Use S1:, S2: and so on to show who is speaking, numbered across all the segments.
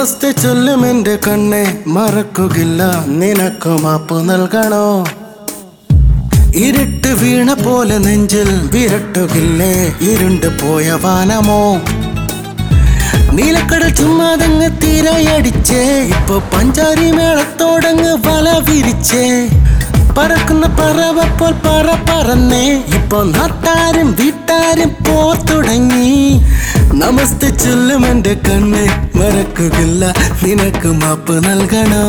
S1: നമസ്തേ ചൊല്ലും എന്റെ കണ്ണെ മറക്കുകയില്ല നിനക്ക് മാപ്പ് നൽകണോ ഇരുട്ട് വീണ പോലെ നെഞ്ചിൽ വിരട്ടുകില്ലേ ഇരുണ്ട് പോയ വാനമോ നീലക്കടൽ ചുമ്മാതങ്ങ് തിരയടിച്ചേ ഇപ്പൊ പഞ്ചാരി മേളത്തോടങ്ങ് വല വിരിച്ചേ പറക്കുന്ന പറവ പോൽ പറ പറന്നേ ഇപ്പൊ നാട്ടാരും വീട്ടാരും പോ തുടങ്ങി നമസ്തേ ചൊല്ലും എന്റെ കണ്ണ് മറക്കുകയില്ല നിനക്ക് മാപ്പ് നൽകണോ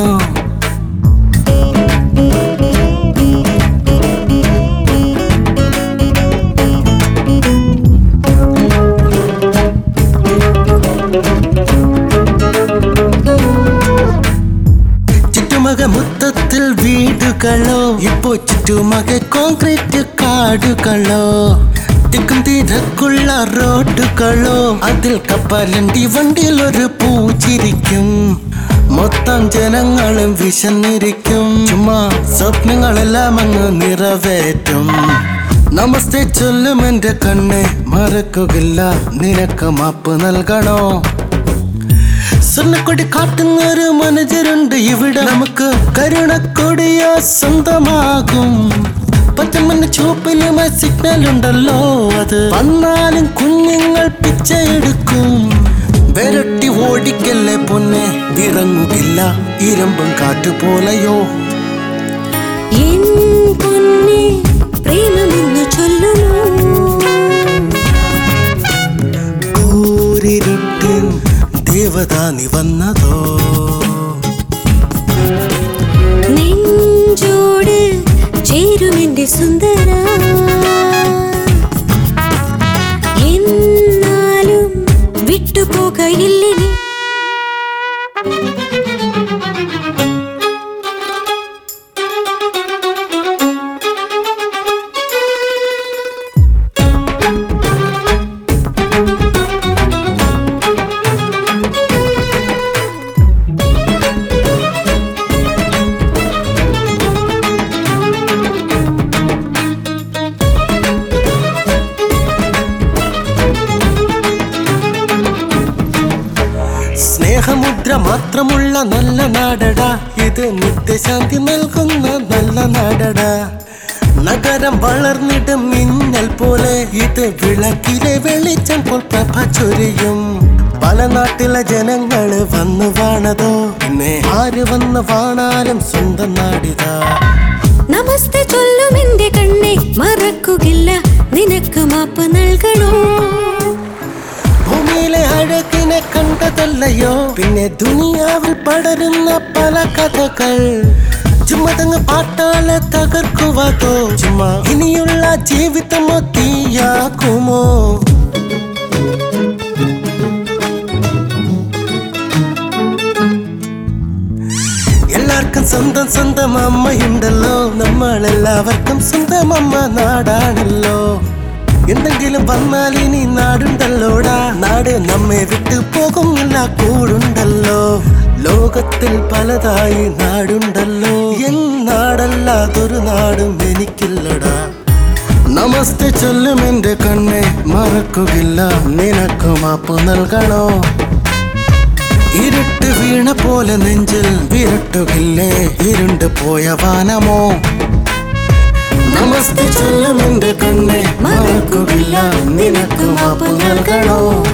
S1: ചുറ്റുമക മൊത്തത്തിൽ വീടുകളോ ഇപ്പോ ചുറ്റുമക കോൺക്രീറ്റ് കാടുകളോ തിക്കും തീരക്കുള്ള റോഡുകളോ അതിൽ കപ്പലണ്ടി വണ്ടിയിൽ ഒരു പൂച്ചിരിക്കും മൊത്തം ജനങ്ങളും വിശന്നിരിക്കും ചുമ്മാ സ്വപ്നങ്ങളെല്ലാം അങ്ങ് നിറവേറ്റും നമസ്തേ ചൊല്ലും എന്റെ കണ്ണെ മറക്കുകയില്ല നിനക്ക് മാപ്പ് നൽകണോ സ്വർണ്ണക്കൊടി കാട്ടുന്ന ഒരു മനജരുണ്ട് ഇവിടെ നമുക്ക് കരുണക്കൊടിയോ സ്വന്തമാകും പച്ചമണ്ണ ചുവപ്പിലും സിഗ്നൽ ഉണ്ടല്ലോ അത് വന്നാലും കുഞ്ഞുങ്ങൾ പിച്ചയെടുക്കും വിരട്ടി ഓടിക്കല്ലേ പൊന്നെ വിറങ്ങുകില്ല ഇരുമ്പും കാറ്റുപോലെയോ
S2: എൻ പൊന്നേ പ്രേമമെന്ന് ചൊല്ലുമോ
S1: കൂരിരുട്ടിൻ ദേവത നീ വന്നതോ
S2: നെഞ്ചോട് ചേരുമെന്റെ സുന്ദര എന്നാലും വിട്ടുപോകയില്ലേ നീ.
S1: സ്നേഹമുദ്ര മാത്രമുള്ള നല്ല നാടടാ ഇത് നിത്യശാന്തി നൽകുന്ന നല്ല നാടടാ നഗരം വളർന്നിടും മിന്നൽ പോലെ ഇത് വിളക്കിലെ വെളിച്ചം പോൽ പ്രഭ ചൊരിയും പല നാട്ടിലെ ജനങ്ങള് വന്നു വാണതോ പിന്നെ ആര് വന്ന് വാണാലും സ്വന്തം നാടിതാ
S2: നമസ്തേ ചൊല്ലും എന്റെ കണ്ണെ മറക്കുകില്ല നിനക്ക് മാപ്പ് നൽകണോ
S1: ഭൂമിയിലെ അഴകിനെ കണ്ടതല്ലയോ പിന്നെ ദുനിയാവിൽ പടരുന്ന പല കഥകൾ ചുമതങ്ങ് പാട്ടാലെ തകർക്കുവതോ ചുമ്മാ ഇനിയുള്ള ജീവിതമോ തീയാക്കുമോ എല്ലാവർക്കും സ്വന്തം സ്വന്തം അമ്മയുണ്ടല്ലോ നമ്മളെല്ലാവർക്കും സ്വന്തം അമ്മ നാടാണല്ലോ എന്തെങ്കിലും വന്നാൽ ഇനി നാടുണ്ടല്ലോടാ നാട് നമ്മെ വിട്ടു പോകുന്നില്ല കൂടുണ്ടല്ലോ ലോകത്തിൽ പലതായി നാടുണ്ടല്ലോ എൻ നാടല്ലാതൊരു നാടും എനിക്കില്ലടാ നമസ്തേ ചൊല്ലും എന്റെ കണ്ണെ മറക്കുകയില്ല നിനക്ക് മാപ്പ് നൽകണോ ഇരുട്ട് വീണ പോലെ നെഞ്ചിൽ വിരട്ടുകില്ലേ ഇരുണ്ട് പോയ വാനമോ നമസ്തേ ചൊല്ലും എന്റെ കണ്ണെ മറക്കുകയില്ല നിനക്ക് മാപ്പ് നൽകണോ